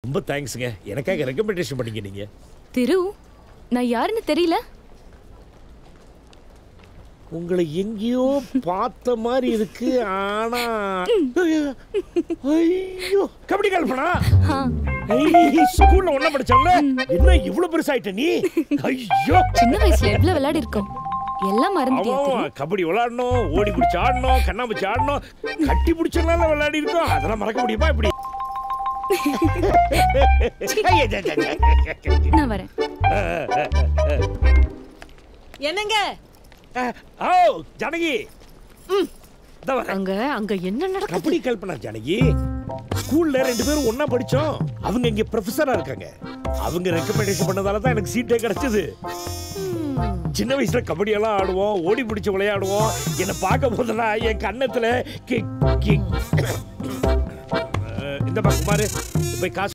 ரொம்ப தேங்க்ஸுங்க எனக்காக ரெக்கமெண்டேஷன் பண்ணீங்க நீங்க திரு நான் யாருன்னு தெரியல உங்களை எங்கேயோ பார்த்த மாதிரி இருக்கு ஆனா ஐயோ கபடி கல்பனா ஆ, ஸ்கூல்ல ஒண்ணா படிச்சோம்ல என்ன இவ்வளவு பெருசாயிட்ட நீ ஐயோ சின்ன வயசுல எவ்வளவு விளையாடி இருக்கோம் எல்லாம் மறந்துட்டியா திரு அவன் கபடி விளையாடணும் ஓடி பிடிச்சி ஆடணும் கண்ணாமூச்சி ஆடணும் கட்டி பிடிச்சலாம் விளையாடி இருக்கோம் அதெல்லாம் மறக்க முடியுமா இப்படி நான் வரேன் என்னங்க ஓ ஜானகி இதோ வரேன். அங்க அங்க என்ன நடக்குது கபடி கல்பனா ஜானகி ஸ்கூல்ல ரெண்டு பேரும் ஒண்ணா படிச்சோம் அவங்க இங்க ப்ரொஃபஸரா இருக்காங்க அவங்க ரெக்கமெண்டேஷன் பண்ணதால தான் எனக்கு சீட்டே கிடைச்சது சின்ன வயசுல கபடி எல்லாம் ஆடுவோம் ஓடி பிடிச்சு விளையாடுவோம் என்னை பார்க்க போதெல்லாம் என் கன்னத்துல கி- கி- அஹ், இந்த பக்கம் பாரு போய் காசு